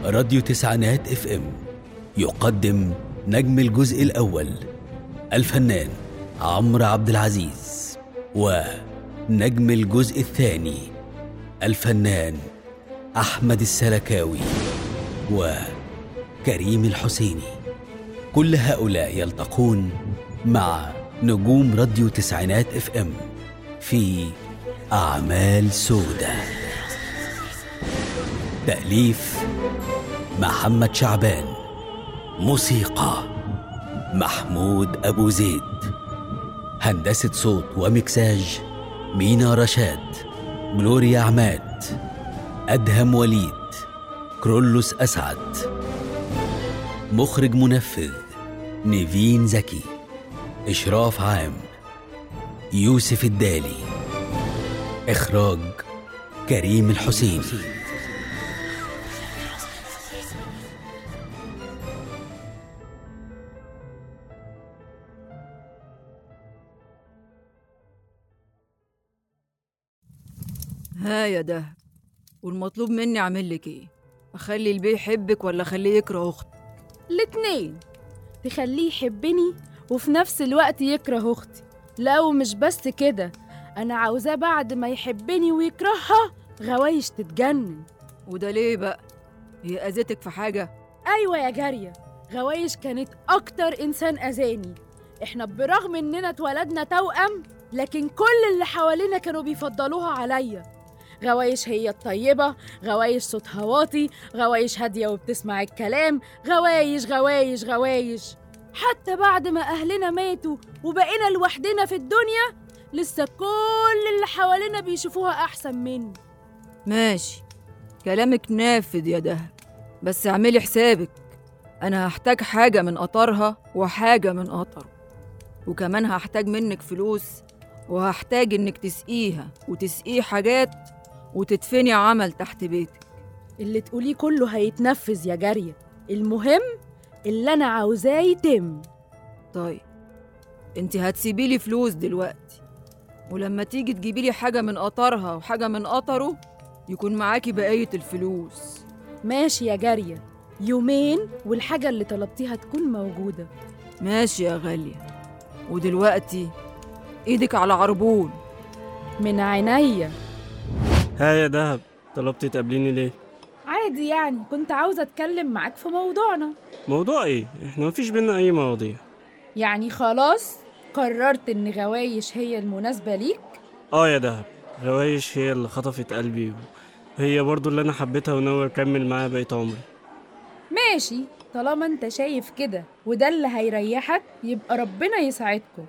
راديو تسعينات اف ام يقدم نجم الجزء الأول الفنان عمرو عبد العزيز ونجم الجزء الثاني الفنان أحمد السلكاوي وكريم الحسيني كل هؤلاء يلتقون مع نجوم راديو تسعينات اف ام في أعمال سودة تأليف محمد شعبان موسيقى محمود أبو زيد هندسة صوت ومكساج مينا رشاد جلوريا عماد أدهم وليد كرولوس أسعد مخرج منفذ نيفين زكي إشراف عام يوسف الدالي إخراج كريم الحسين ها يا ده والمطلوب مني اعمل لك ايه اخلي البيه يحبك ولا اخليه يكره اختي الاتنين تخليه يحبني وفي نفس الوقت يكره اختي لا ومش بس كده انا عاوزاه بعد ما يحبني ويكرهها غوايش تتجنن وده ليه بقى هي اذتك في حاجه ايوه يا جاريه غوايش كانت اكتر انسان اذاني احنا برغم اننا اتولدنا توأم لكن كل اللي حوالينا كانوا بيفضلوها عليا غوايش هي الطيبة غوايش صوتها واطي غوايش هادية وبتسمع الكلام غوايش غوايش غوايش حتى بعد ما أهلنا ماتوا وبقينا لوحدنا في الدنيا لسه كل اللي حوالينا بيشوفوها أحسن مني ماشي كلامك نافذ يا ده بس اعملي حسابك انا هحتاج حاجه من قطرها وحاجه من قطره وكمان هحتاج منك فلوس وهحتاج انك تسقيها وتسقيه حاجات وتدفني عمل تحت بيتك اللي تقوليه كله هيتنفذ يا جارية المهم اللي أنا عاوزاه يتم طيب انت هتسيبي لي فلوس دلوقتي ولما تيجي تجيبي لي حاجه من قطرها وحاجه من قطره يكون معاكي بقيه الفلوس ماشي يا جارية يومين والحاجة اللي طلبتيها تكون موجودة ماشي يا غاليه ودلوقتي ايدك على عربون من عينيا ها يا دهب طلبتي تقابليني ليه عادي يعني كنت عاوزة أتكلم معاك في موضوعنا موضوع ايه احنا مفيش بينا اي مواضيع يعني خلاص قررت إن غوايش هي المناسبة ليك اه يا دهب غوايش هي اللي خطفت قلبي وهي برضو اللي انا حبيتها وناوي اكمل معاها بقية عمري ماشي طالما انت شايف كده وده اللي هيريحك يبقى ربنا يساعدكم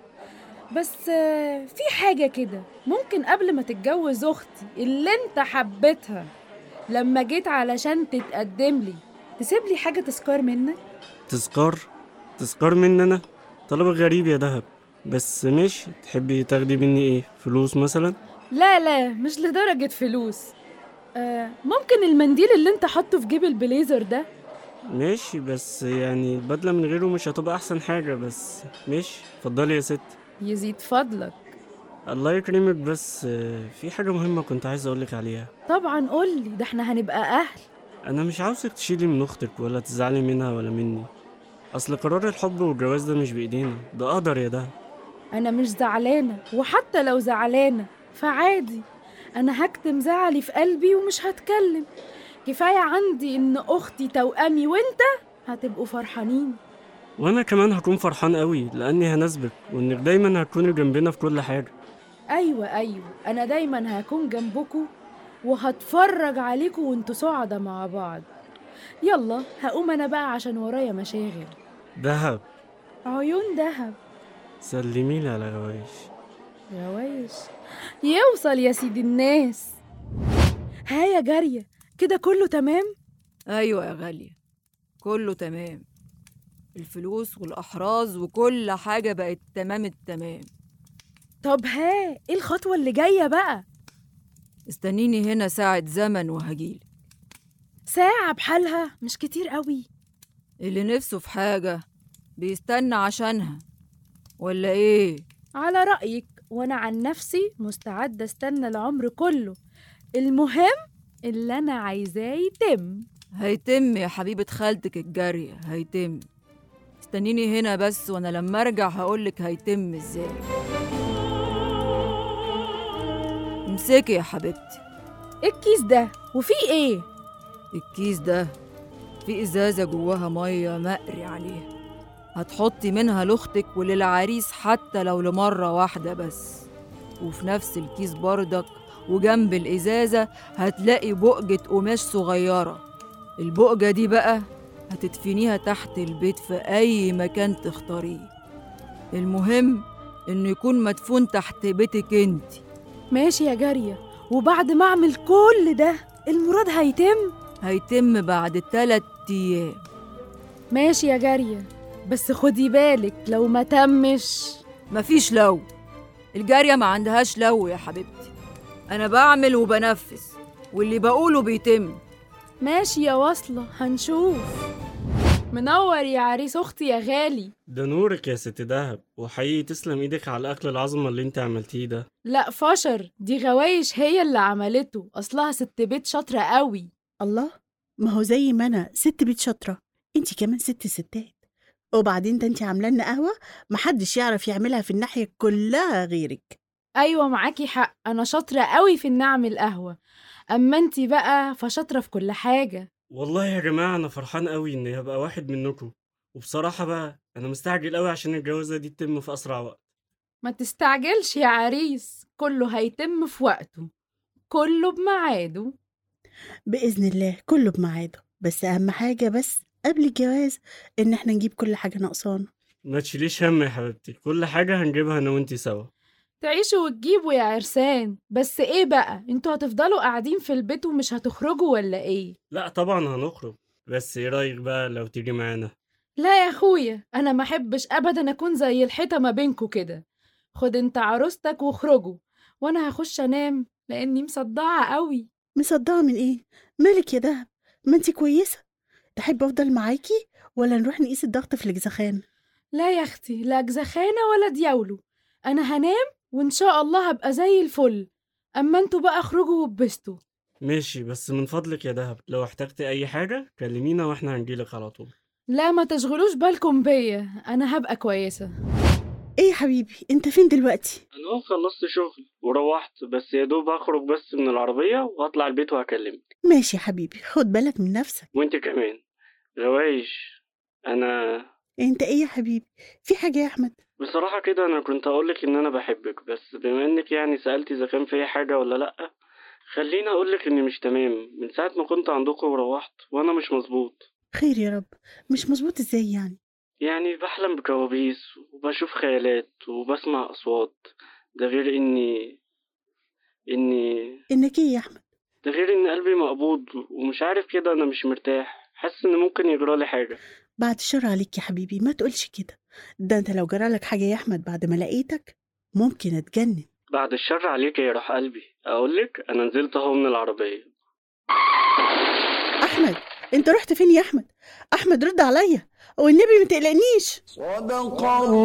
بس آه، في حاجة كده ممكن قبل ما تتجوز أختي اللي انت حبيتها لما جيت علشان تتقدم لي تسيب لي حاجة تذكار منك تذكار تذكار مني انا طلب غريب يا دهب بس ماشي تحبي تاخدي مني ايه فلوس مثلا لا لا مش لدرجة فلوس آه ممكن المنديل اللي انت حاطه في جيب البليزر ده ماشي بس يعني البدلة من غيره مش هتبقى احسن حاجة بس ماشي اتفضلي يا ست يزيد فضلك الله يكرمك بس آه، في حاجة مهمة كنت عايز اقولك عليها طبعا قولي ده احنا هنبقى أهل انا مش عاوزك تشيلي من اختك ولا تزعلي منها ولا مني اصل قرار الحب والجواز ده مش بايدينا ده قدر يا ده أنا مش زعلانة وحتى لو زعلانة فعادي أنا هكتم زعلي في قلبي ومش هتكلم كفاية عندي إن أختي توأمي وإنت هتبقوا فرحانين وانا كمان هكون فرحان قوي لاني هناسبك وانك دايما هتكوني جنبنا في كل حاجه أيوة أيوة أنا دايما هكون جنبكوا وهتفرج عليكوا وانتوا سعدة مع بعض يلا هقوم أنا بقى عشان ورايا مشاغل دهب عيون دهب سلميلي على غوايش روايش يوصل يا سيدي الناس ها يا جارية كده كله تمام ايوه يا غاليه كله تمام الفلوس والاحراز وكل حاجه بقت تمام التمام طب ها ايه الخطوة اللي جاية بقى استنيني هنا ساعة زمن وهجيلك ساعة بحالها مش كتير قوي اللي نفسه في حاجة بيستنى عشانها ولا ايه على رأيك وأنا عن نفسي مستعدة استنى العمر كله المهم اللي أنا عايزاه يتم هيتم يا حبيبة خالتك الجارية هيتم استنيني هنا بس وانا لما ارجع هقولك هيتم ازاي امسكي يا حبيبتي ايه الكيس ده وفيه ايه الكيس ده في ازازة جواها مية مقري عليها هتحطي منها لاختك وللعريس حتى لو لمرة واحدة بس وفي نفس الكيس بردك وجنب الإزازة هتلاقي بقجة قماش صغيرة البقجة دي بقى هتدفنيها تحت البيت في أي مكان تختاريه المهم إنه يكون مدفون تحت بيتك انتي ماشي يا جارية وبعد ما اعمل كل ده المراد هيتم هيتم بعد تلات أيام ماشي يا جارية بس خدي بالك لو ما تمش مفيش لو الجارية ما عندهاش لو يا حبيبتي أنا بعمل وبنفذ واللي بقوله بيتم ماشي يا واصلة هنشوف منور يا عريس اختي يا غالي ده نورك يا ست دهب وحقيقي تسلم ايدك على الاكل العظمه اللي انت عملتيه ده لا فشر دي غوايش هي اللي عملته اصلها ست بيت شاطرة قوي الله ما هو زي ما انا ست بيت شاطره انت كمان ست ستات وبعدين ده انت عامله لنا قهوه محدش يعرف يعملها في الناحيه كلها غيرك ايوه معاكي حق انا شاطرة قوي في ان اعمل قهوة اما انتي بقى فشاطرة في كل حاجة والله يا جماعه انا فرحان قوي اني هبقى واحد منكم وبصراحه بقى انا مستعجل قوي عشان الجوازه دي تتم في اسرع وقت ما تستعجلش يا عريس كله هيتم في وقته كله بميعاده باذن الله كله بميعاده بس اهم حاجه بس قبل الجواز ان احنا نجيب كل حاجه ناقصانا ما تشيليش هم يا حبيبتي كل حاجه هنجيبها انا وانتي سوا تعيشوا وتجيبوا يا عرسان بس ايه بقى انتوا هتفضلوا قاعدين في البيت ومش هتخرجوا ولا ايه لا طبعا هنخرج بس ايه رايك بقى لو تيجي معانا لا يا اخويا انا ما احبش ابدا اكون زي الحيطه ما بينكوا كده خد انت عروستك واخرجوا وانا هخش انام لاني مصدعه قوي مصدقه من ايه مالك يا دهب ما انت كويسه تحب افضل معاكي ولا نروح نقيس الضغط في الجزخان لا يا اختي لا جزخانه ولا دياولو انا هنام وان شاء الله هبقى زي الفل اما انتوا بقى اخرجوا واتبسطوا ماشي بس من فضلك يا دهب لو احتجتي اي حاجه كلمينا واحنا هنجيلك على طول لا ما تشغلوش بالكم بيا انا هبقى كويسه ايه يا حبيبي انت فين دلوقتي انا اه خلصت شغل وروحت بس يا دوب هخرج بس من العربيه وهطلع البيت وهكلمك ماشي يا حبيبي خد بالك من نفسك وانت كمان غوايش انا انت ايه يا حبيبي في حاجه يا احمد بصراحة كده أنا كنت أقولك إن أنا بحبك بس بما إنك يعني سألتي إذا كان في حاجة ولا لأ خليني أقولك إني مش تمام من ساعة ما كنت عندكم وروحت وأنا مش مظبوط خير يا رب مش مظبوط ازاي يعني يعني بحلم بكوابيس وبشوف خيالات وبسمع أصوات ده غير إني إني انك ايه يا احمد ده غير إن قلبي مقبوض ومش عارف كده أنا مش مرتاح حاسس إن ممكن يجرالي حاجة بعد الشر عليك يا حبيبي ما تقولش كده ده انت لو جرالك حاجه يا احمد بعد ما لقيتك ممكن اتجنن بعد الشر عليك يا روح قلبي أقولك أنا نزلت أهو من العربية احمد انت رحت فين يا احمد احمد رد عليا والنبي ما تقلقنيش صدق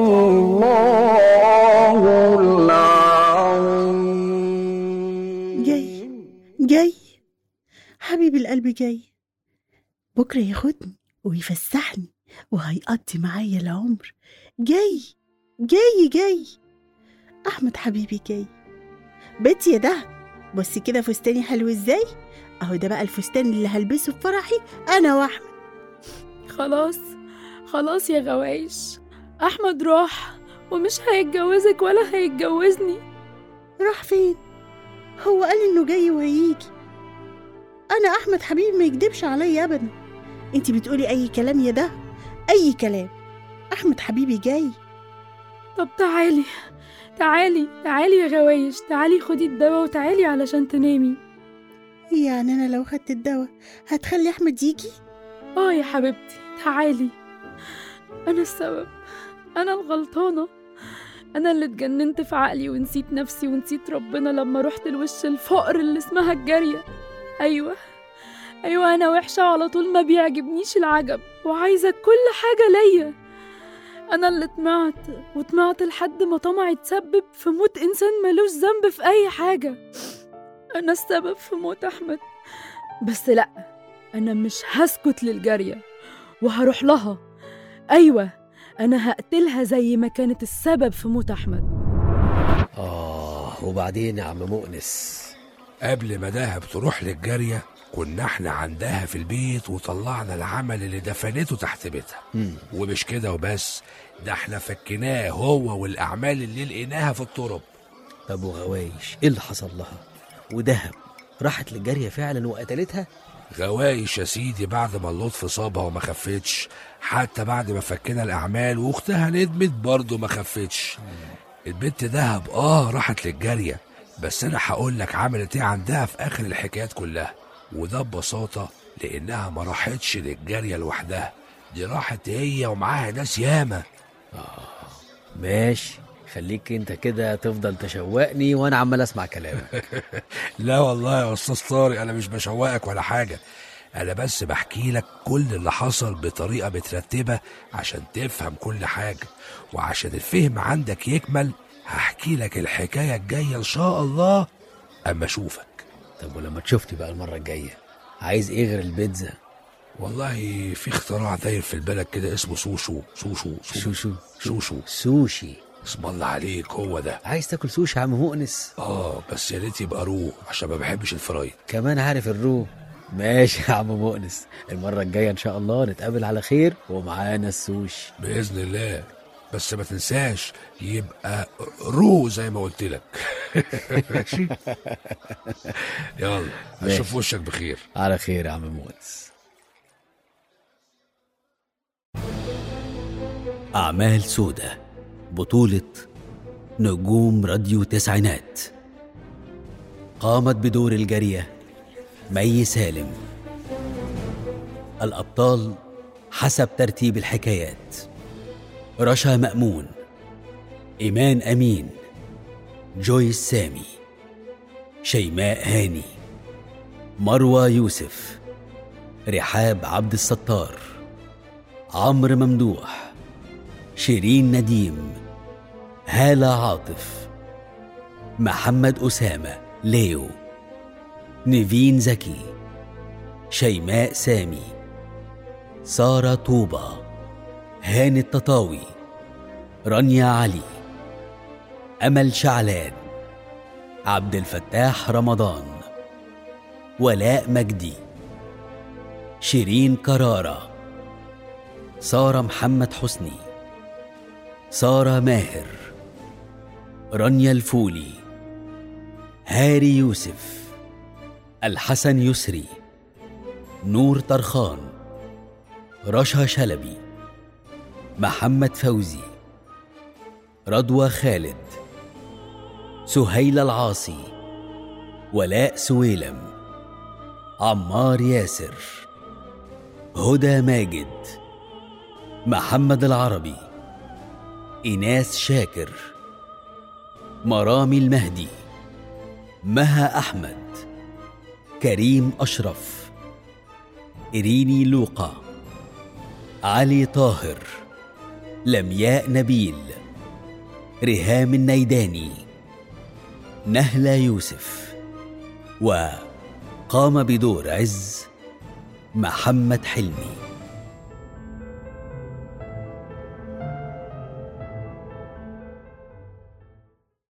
الله العظيم جاي جاي حبيب القلب جاي بكرة ياخدني ويفسحني وهيقضي معايا العمر جاي جاي جاي أحمد حبيبي جاي بيتي يا ده بصي كده فستاني حلو ازاي اهو ده بقى الفستان اللي هلبسه في فرحي انا واحمد خلاص خلاص يا غوايش احمد راح ومش هيتجوزك ولا هيتجوزني راح فين هو قال انه جاي وهيجي انا احمد حبيبي ما يكدبش عليا ابدا انت بتقولي اي كلام يا ده اي كلام احمد حبيبي جاي طب تعالي تعالي تعالي يا غوايش تعالي خدي الدواء وتعالي علشان تنامي يعني انا لو خدت الدواء هتخلي احمد يجي اه يا حبيبتي تعالي انا السبب انا الغلطانه انا اللي اتجننت في عقلي ونسيت نفسي ونسيت ربنا لما رحت لوش الفقر اللي اسمها الجاريه ايوه ايوه انا وحشه على طول ما بيعجبنيش العجب وعايزه كل حاجه ليا انا اللي طمعت وطمعت لحد ما طمعي تسبب في موت انسان ملوش ذنب في اي حاجه انا السبب في موت احمد بس لا أنا مش هسكت للجارية وهروح لها أيوة أنا هقتلها زي ما كانت السبب في موت أحمد آه وبعدين يا عم مؤنس قبل ما دهب تروح للجارية كنا احنا عندها في البيت وطلعنا العمل اللي دفنته تحت بيتها مم. ومش كده وبس ده احنا فكناه هو والأعمال اللي لقيناها في الترب طب وغوايش ايه اللي حصل لها ودهب راحت للجارية فعلا وقتلتها غوايش يا سيدي بعد ما اللطف صابها وما خفتش حتى بعد ما فكنا الأعمال وأختها ندمت برضه ما خفتش البنت دهب اه راحت للجارية بس أنا هقول لك عملت ايه عندها في آخر الحكايات كلها وده ببساطة لأنها ما راحتش للجارية لوحدها دي راحت هي ومعاها ناس ياما ماشي خليك انت كده تفضل تشوقني وانا عمال اسمع كلامك لا والله يا استاذ طارق انا مش بشوقك ولا حاجه انا بس بحكي لك كل اللي حصل بطريقه مترتبه عشان تفهم كل حاجه وعشان الفهم عندك يكمل هحكي لك الحكايه الجايه ان شاء الله اما اشوفك طب ولما تشوفني بقى المرة الجاية عايز ايه غير البيتزا والله في اختراع داير في البلد كده اسمه سوشو سوشو شوشو سوشو سوشي اسم الله عليك هو ده عايز تاكل سوشي يا عم مؤنس اه بس يا ريت يبقى رو عشان ما بحبش الفرايد كمان عارف الرو ماشي يا عم مؤنس المرة الجاية ان شاء الله نتقابل على خير ومعانا السوشي باذن الله بس ما تنساش يبقى رو زي ما قلت لك ماشي يلا اشوف وشك بخير على خير يا عم مؤنس أعمال سودة بطولة نجوم راديو تسعينات قامت بدور الجارية مي سالم الأبطال حسب ترتيب الحكايات رشا مأمون إيمان أمين جويس سامي شيماء هاني مروى يوسف رحاب عبد الستار عمرو ممدوح شيرين نديم هالة عاطف محمد أسامة ليو نيفين زكي شيماء سامي سارة طوبة هاني التطاوي رانيا علي أمل شعلان عبد الفتاح رمضان ولاء مجدي شيرين كرارة سارة محمد حسني سارة ماهر رانيا الفولي هاري يوسف الحسن يسري نور طرخان رشا شلبي محمد فوزي رضوى خالد سهيل العاصي ولاء سويلم عمار ياسر هدى ماجد محمد العربي إناس شاكر مرامي المهدي مها أحمد كريم أشرف إريني لوقا علي طاهر لمياء نبيل ريهام النيداني نهلة يوسف وقام بدور عز محمد حلمي